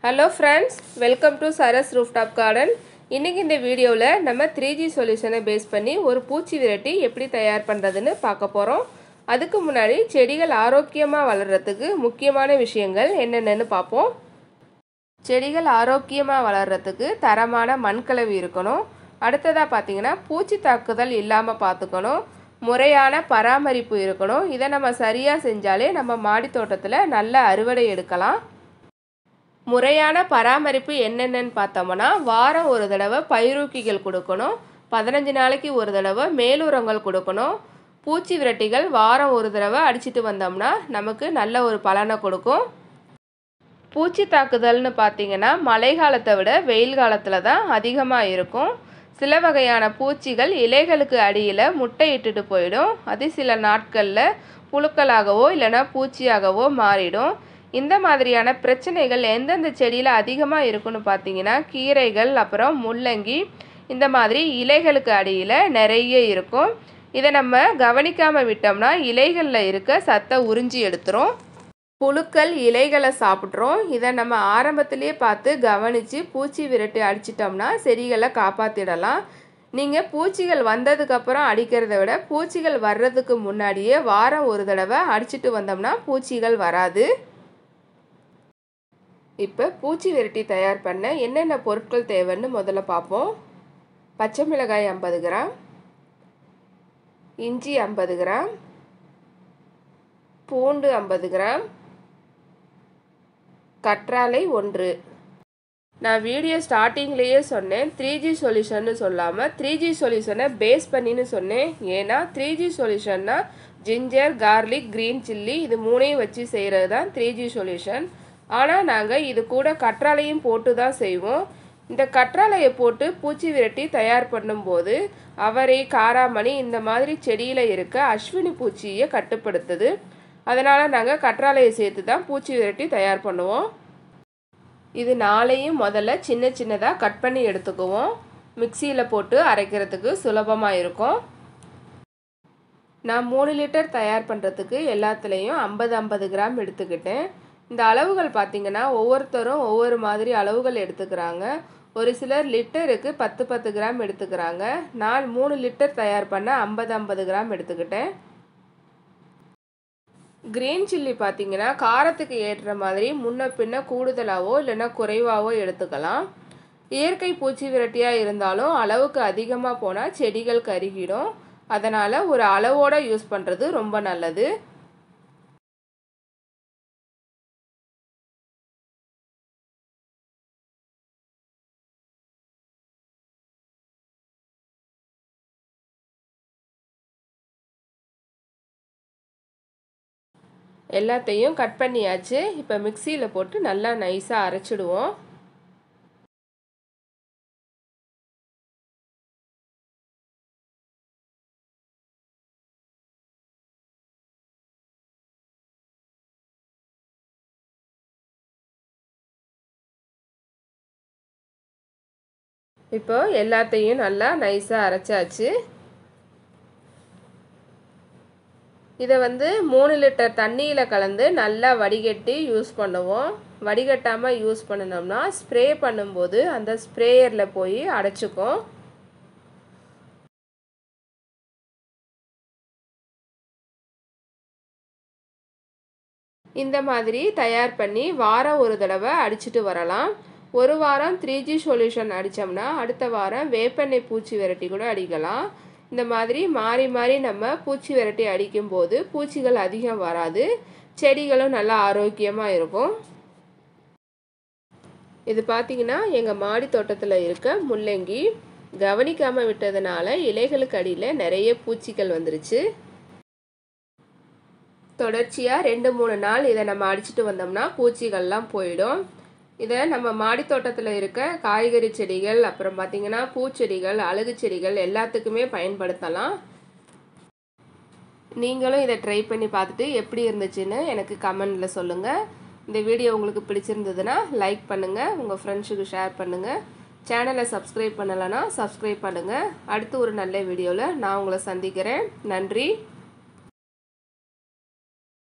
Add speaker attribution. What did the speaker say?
Speaker 1: hello friends welcome to Saras rooftop garden இன்றைக்கி இந்த வீடியோவில் நம்ம த்ரீ ஜி சொல்யூஷனை பேஸ் பண்ணி ஒரு பூச்சி விரட்டி எப்படி தயார் பண்ணுறதுன்னு பார்க்க போகிறோம் அதுக்கு முன்னாடி செடிகள் ஆரோக்கியமாக வளர்கிறதுக்கு முக்கியமான விஷயங்கள் என்னென்னு பார்ப்போம் செடிகள் ஆரோக்கியமாக வளர்கிறதுக்கு தரமான மண்கலவி இருக்கணும் அடுத்ததாக பார்த்தீங்கன்னா பூச்சி தாக்குதல் இல்லாமல் பார்த்துக்கணும் முறையான பராமரிப்பு இருக்கணும் இதை நம்ம சரியாக செஞ்சாலே நம்ம மாடி தோட்டத்தில் நல்ல அறுவடை எடுக்கலாம் முறையான பராமரிப்பு என்னென்னு பார்த்தோம்னா வாரம் ஒரு தடவை பயிரூக்கிகள் கொடுக்கணும் பதினஞ்சு நாளைக்கு ஒரு தடவை மேலுரங்கள் கொடுக்கணும் பூச்சி விரட்டிகள் வாரம் ஒரு தடவை அடிச்சிட்டு வந்தோம்னா நமக்கு நல்ல ஒரு பலனை கொடுக்கும் பூச்சி தாக்குதல்னு பார்த்தீங்கன்னா மழை காலத்தை விட வெயில் காலத்தில் தான் அதிகமாக இருக்கும் சில வகையான பூச்சிகள் இலைகளுக்கு அடியில் முட்டை இட்டுட்டு போயிடும் அது சில நாட்களில் புழுக்களாகவோ இல்லைனா பூச்சியாகவோ மாறிடும் இந்த மாதிரியான பிரச்சனைகள் எந்தெந்த செடியில் அதிகமாக இருக்குன்னு பார்த்தீங்கன்னா கீரைகள் அப்புறம் முள்ளங்கி இந்த மாதிரி இலைகளுக்கு அடியில் நிறைய இருக்கும் இதை நம்ம கவனிக்காமல் விட்டோம்னா இலைகளில் இருக்க சத்தை உறிஞ்சி எடுத்துரும் புழுக்கள் இலைகளை சாப்பிட்றோம் இதை நம்ம ஆரம்பத்திலே பார்த்து கவனித்து பூச்சி விரட்டி அடிச்சிட்டோம்னா செடிகளை காப்பாற்றிடலாம் நீங்கள் பூச்சிகள் வந்ததுக்கப்புறம் அடிக்கிறத விட பூச்சிகள் வர்றதுக்கு முன்னாடியே வாரம் ஒரு தடவை அடிச்சிட்டு வந்தோம்னா பூச்சிகள் வராது இப்போ பூச்சி விரட்டி தயார் பண்ண என்னென்ன பொருட்கள் தேவைன்னு முதல்ல பார்ப்போம் பச்சை மிளகாய் ஐம்பது கிராம் இஞ்சி ஐம்பது கிராம் பூண்டு ஐம்பது கிராம் கற்றாழை ஒன்று நான் வீடியோ ஸ்டார்டிங்லேயே சொன்னேன் த்ரீ ஜி சொல்யூஷன்னு சொல்லாமல் த்ரீ ஜி சொல்யூஷனை பேஸ் பண்ணின்னு சொன்னேன் ஏன்னா த்ரீ ஜி சொல்யூஷன்னா ஜிஞ்சர் கார்லிக் க்ரீன் சில்லி இது மூணையும் வச்சு செய்கிறது தான் த்ரீ ஜி சொல்யூஷன் ஆனால் நாங்கள் இது கூட கற்றாழையும் போட்டு தான் செய்வோம் இந்த கற்றாழையை போட்டு பூச்சி விரட்டி தயார் பண்ணும்போது அவரை காராமணி இந்த மாதிரி செடியில் இருக்க அஸ்வினி பூச்சியை கட்டுப்படுத்துது அதனால் நாங்கள் கற்றாழையை சேர்த்து தான் பூச்சி விரட்டி தயார் பண்ணுவோம் இது நாளையும் முதல்ல சின்ன சின்னதாக கட் பண்ணி எடுத்துக்குவோம் மிக்சியில் போட்டு அரைக்கிறதுக்கு சுலபமாக இருக்கும் நான் மூணு லிட்டர் தயார் பண்ணுறதுக்கு எல்லாத்துலேயும் ஐம்பது ஐம்பது கிராம் எடுத்துக்கிட்டேன் இந்த அளவுகள் பார்த்திங்கன்னா ஒவ்வொருத்தரும் ஒவ்வொரு மாதிரி அளவுகள் எடுத்துக்கிறாங்க ஒரு சிலர் லிட்டருக்கு பத்து பத்து கிராம் எடுத்துக்கிறாங்க நான் மூணு லிட்டர் தயார் பண்ண ஐம்பது ஐம்பது கிராம் எடுத்துக்கிட்டேன் க்ரீன் சில்லி பார்த்தீங்கன்னா காரத்துக்கு ஏற்ற மாதிரி முன்ன பின்ன கூடுதலாகவோ இல்லைன்னா குறைவாகவோ எடுத்துக்கலாம் இயற்கை பூச்சி விரட்டியாக இருந்தாலும் அளவுக்கு அதிகமாக போனால் செடிகள் கருகிடும் அதனால் ஒரு அளவோடு யூஸ் பண்ணுறது ரொம்ப நல்லது எல்லாத்தையும் கட் பண்ணியாச்சு இப்போ மிக்சியில் போட்டு நல்லா நைஸாக அரைச்சிடுவோம் இப்போ எல்லாத்தையும் நல்லா நைஸாக அரைச்சாச்சு இதை வந்து மூணு லிட்டர் தண்ணியில் கலந்து நல்லா வடிகட்டி யூஸ் பண்ணுவோம் வடிகட்டாமல் யூஸ் பண்ணினோம்னா ஸ்ப்ரே பண்ணும்போது அந்த ஸ்ப்ரேயரில் போய் அடைச்சிக்கும் இந்த மாதிரி தயார் பண்ணி வாரம் ஒரு தடவை அடிச்சுட்டு வரலாம் ஒரு வாரம் த்ரீ ஜி சொல்யூஷன் அடித்தோம்னா அடுத்த வாரம் வேப்பெண்ணெய் பூச்சி விரட்டி கூட அடிக்கலாம் இந்த மாதிரி மாறி மாறி நம்ம பூச்சி விரட்டி அடிக்கும்போது பூச்சிகள் அதிகம் வராது செடிகளும் நல்லா ஆரோக்கியமாக இருக்கும் இது பார்த்திங்கன்னா எங்கள் மாடி தோட்டத்தில் இருக்க முள்ளங்கி கவனிக்காமல் விட்டதுனால இலைகளுக்கு அடியில் நிறைய பூச்சிகள் வந்துருச்சு தொடர்ச்சியாக ரெண்டு மூணு நாள் இதை நம்ம அடிச்சுட்டு வந்தோம்னா பூச்சிகள்லாம் போயிடும் இதை நம்ம மாடி தோட்டத்தில் இருக்க காய்கறி செடிகள் அப்புறம் பார்த்திங்கன்னா பூச்செடிகள் அழகு செடிகள் எல்லாத்துக்குமே பயன்படுத்தலாம் நீங்களும் இதை ட்ரை பண்ணி பார்த்துட்டு எப்படி இருந்துச்சுன்னு எனக்கு கமெண்டில் சொல்லுங்கள் இந்த வீடியோ உங்களுக்கு பிடிச்சிருந்ததுன்னா லைக் பண்ணுங்கள் உங்கள் ஃப்ரெண்ட்ஸுக்கு ஷேர் பண்ணுங்கள் சேனலை சப்ஸ்கிரைப் பண்ணலைன்னா சப்ஸ்கிரைப் பண்ணுங்கள் அடுத்து ஒரு நல்ல வீடியோவில் நான் உங்களை சந்திக்கிறேன் நன்றி